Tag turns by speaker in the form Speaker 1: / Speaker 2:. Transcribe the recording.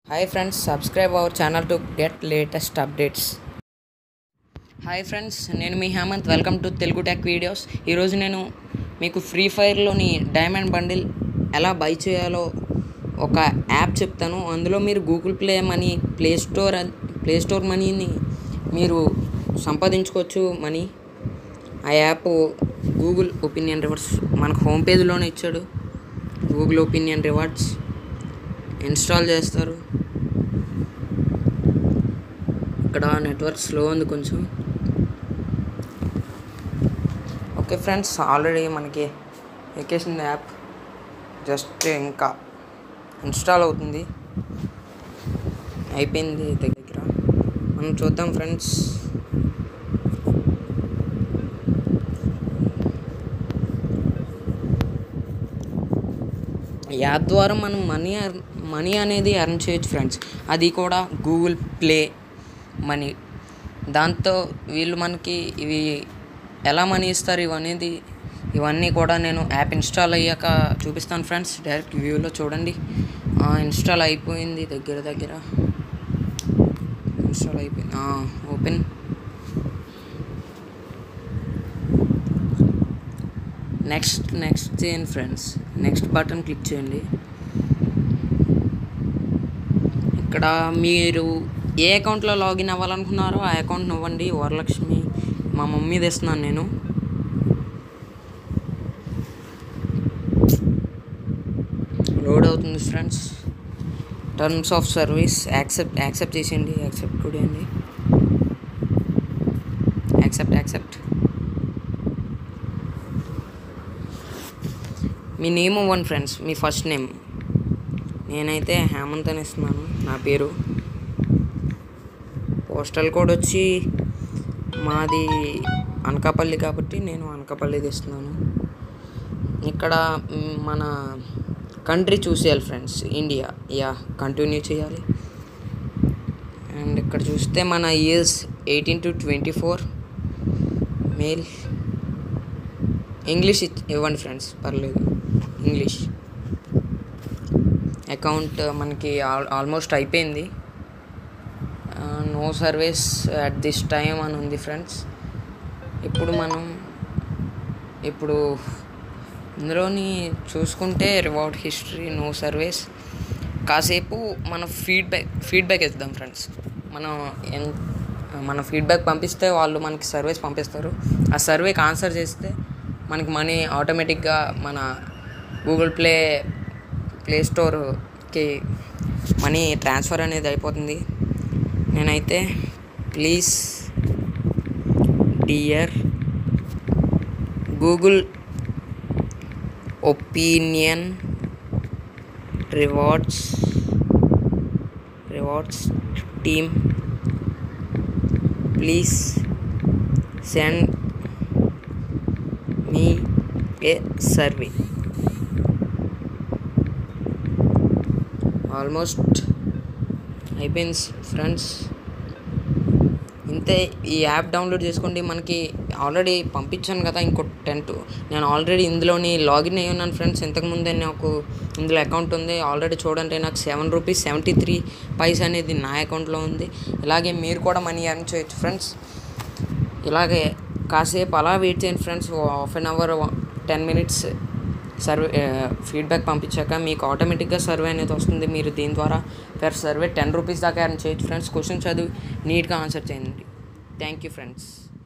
Speaker 1: hi friends subscribe our channel to get latest updates hi friends నేను మీ Hemanth welcome to Telugu tech videos ఈరోజు నేను మీకు ఫ్రీ ఫైర్లోని డైమండ్ బండిల్ ఎలా బై చేయాలో ఒక యాప్ చెప్తాను అందులో మీరు Google play money play store play store మనీని మీరు సంపాదించుకోవచ్చు మనీ ఆ యాప్ గూగుల్ ఒపీనియన్ రివార్డ్స్ మనకు హోమ్ పేజ్లోనే ఇచ్చాడు గూగుల్ ఒపీనియన్ రివార్డ్స్ ఇన్స్టాల్ చేస్తారు ఇక్కడ నెట్వర్క్ స్లో ఉంది కొంచెం ఓకే ఫ్రెండ్స్ ఆల్రెడీ మనకి ఎక్కేసింది యాప్ జస్ట్ ఇంకా ఇన్స్టాల్ అవుతుంది అయిపోయింది దగ్గర మనం చూద్దాం ఫ్రెండ్స్ యాప్ ద్వారా మనం మనీ మనీ అనేది ఎర్న్ చేయొచ్చు ఫ్రెండ్స్ అది కూడా గూగుల్ ప్లే మనీ దాంతో వీళ్ళు మనకి ఇవి ఎలా మనీ ఇస్తారు ఇవనేది ఇవన్నీ కూడా నేను యాప్ ఇన్స్టాల్ అయ్యాక చూపిస్తాను ఫ్రెండ్స్ డైరెక్ట్ వ్యూలో చూడండి ఇన్స్టాల్ అయిపోయింది దగ్గర దగ్గర ఇన్స్టాల్ అయిపోయింది ఓపెన్ నెక్స్ట్ నెక్స్ట్ చేయండి ఫ్రెండ్స్ నెక్స్ట్ బటన్ క్లిక్ చేయండి ఇక్కడ మీరు ఏ అకౌంట్లో లాగిన్ అవ్వాలనుకున్నారో ఆ అకౌంట్ ఇవ్వండి వరలక్ష్మి మా మమ్మీ తెస్తున్నాను నేను లోడ్ అవుతుంది friends terms of service accept accept చేసేయండి యాక్సెప్ట్ కూడా అండి యాక్సెప్ట్ యాక్సెప్ట్ మీ నేమ్ ఇవ్వండి ఫ్రెండ్స్ మీ ఫస్ట్ నేమ్ నేనైతే హేమంత్ అని ఇస్తున్నాను నా పేరు పోస్టల్ కోడ్ వచ్చి మాది అనకాపల్లి కాబట్టి నేను అనకాపల్లిది ఇస్తున్నాను ఇక్కడ మ్, మన కంట్రీ చూసేయాలి ఫ్రెండ్స్ ఇండియా యా కంటిన్యూ చేయాలి అండ్ ఇక్కడ చూస్తే మన years eighteen to twenty four male English ఇచ్- ఇవ్వండి ఫ్రెండ్స్ పర్లేదు ఇంగ్లీష్ అకౌంట్ మనకి ఆల్ ఆల్మోస్ట్ అయిపోయింది no service at this time అని ఉంది ఫ్రెండ్స్ ఇప్పుడు మనం ఇప్పుడు ఇందులోని చూసుకుంటే రివార్డ్ హిస్టరీ నో సర్వీస్ కాసేపు మన ఫీడ్బ్యాక్ ఫీడ్బ్యాక్ ఇద్దాం ఫ్రెండ్స్ మనం ఎన్ మన ఫీడ్బ్యాక్ పంపిస్తే వాళ్ళు మనకి సర్వీస్ పంపిస్తారు ఆ సర్వేకి ఆన్సర్ చేస్తే మనకి మనీ ఆటోమేటిక్గా మన గూగుల్ ప్లే ప్లే స్టోర్కి మనీ ట్రాన్స్ఫర్ అనేది అయిపోతుంది నేనైతే please dear Google opinion rewards rewards team please send me a survey almost అయిపోయింది ఫ్రెండ్స్ ఇంతే ఈ యాప్ డౌన్లోడ్ చేసుకోండి మనకి ఆల్రెడీ పంపించాను కదా ఇంకో టెన్ టు నేను ఆల్రెడీ ఇందులోని లాగిన్ అయ్యి ఉన్నాను ఫ్రెండ్స్ ఇంతకుముందే నాకు ఇందులో అకౌంట్ ఉంది ఆల్రెడీ చూడండి నాకు seven rupees seventy three paise అనేది నా అకౌంట్లో ఉంది ఇలాగే మీరు కూడా మనీ ఎర్న్ చేయొచ్చు ఫ్రెండ్స్ ఇలాగే కాసేపు అలా వెయిట్ చేయండి friends half an hour ten minutes survey feedback పంపించాక మీకు ఆటోమేటిక్గా సర్వే అనేది వస్తుంది మీరు దీని ద్వారా ఫర్ సర్వే టెన్ రూపీస్ దాకా ఎర్న్ చేయొచ్చు ఫ్రెండ్స్ క్వశ్చన్ చదివి నీట్గా ఆన్సర్ చేయండి థ్యాంక్ యూ ఫ్రెండ్స్